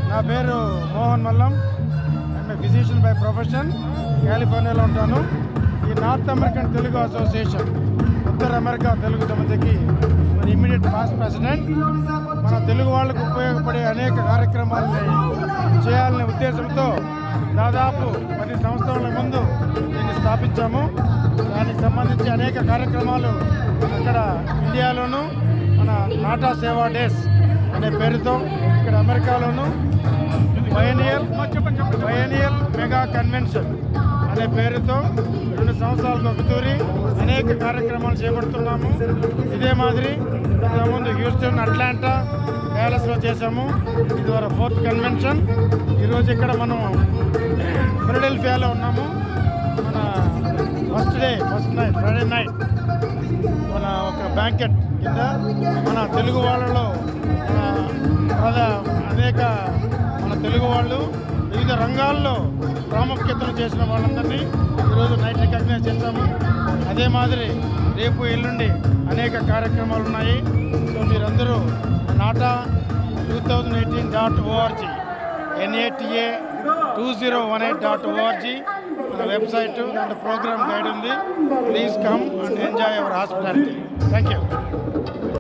నా పేరు Mohan Mallam I'm physician by profession కాలిఫోర్నియాలో ఉంటాను ఈ నార్త్ అమెరికన్ తెలుగు అసోసియేషన్ ఉత్తర అమెరికా తెలుగు సమితికి మరి ఇమ్మీడియట్ పాస్ట్ ప్రెసిడెంట్ మన తెలుగు వాళ్ళకు ఉపయోగపడే అనేక కార్యక్రమాలని చేయాలనే ఉద్దేశంతో దాదాపు పది సంవత్సరాల ముందు దీన్ని స్థాపించాము దానికి సంబంధించి అనేక కార్యక్రమాలు అక్కడ ఇండియాలోను మన నాటా సేవా డేస్ అనే పేరుతో ఇక్కడ అమెరికాలోను పయనియర్ పయనియర్ మెగా కన్వెన్షన్ అనే పేరుతో రెండు సంవత్సరాలకు ఒకతూరి అనేక కార్యక్రమాలు చేపడుతున్నాము ఇదే మాదిరి ఇంతకుముందు హ్యూస్టన్ అట్లాంటా ప్యాలెస్లో చేశాము ఇది ద్వారా ఫోర్త్ కన్వెన్షన్ ఈరోజు ఇక్కడ మనం ఫిలడెల్ఫియాలో ఉన్నాము మన first day first night Friday night మన ఒక బ్యాంకెట్ కింద మన తెలుగు వాళ్ళలో మన ప్రధా అనేక మన తెలుగు వాళ్ళు వివిధ రంగాల్లో ప్రాముఖ్యతను చేసిన వాళ్ళందరినీ ఈరోజు నైట్ రికగ్నైజ్ చేశాము అదే మాదిరి రేపు ఎల్లుండి అనేక కార్యక్రమాలు ఉన్నాయి సో మీరందరూ NATA two thousand eighteen dot org N A T A two zero one eight dot org మన వెబ్సైట్ దాంట్లో ప్రోగ్రామ్ గైడ్ ఉంది please come and enjoy our hospitality thank you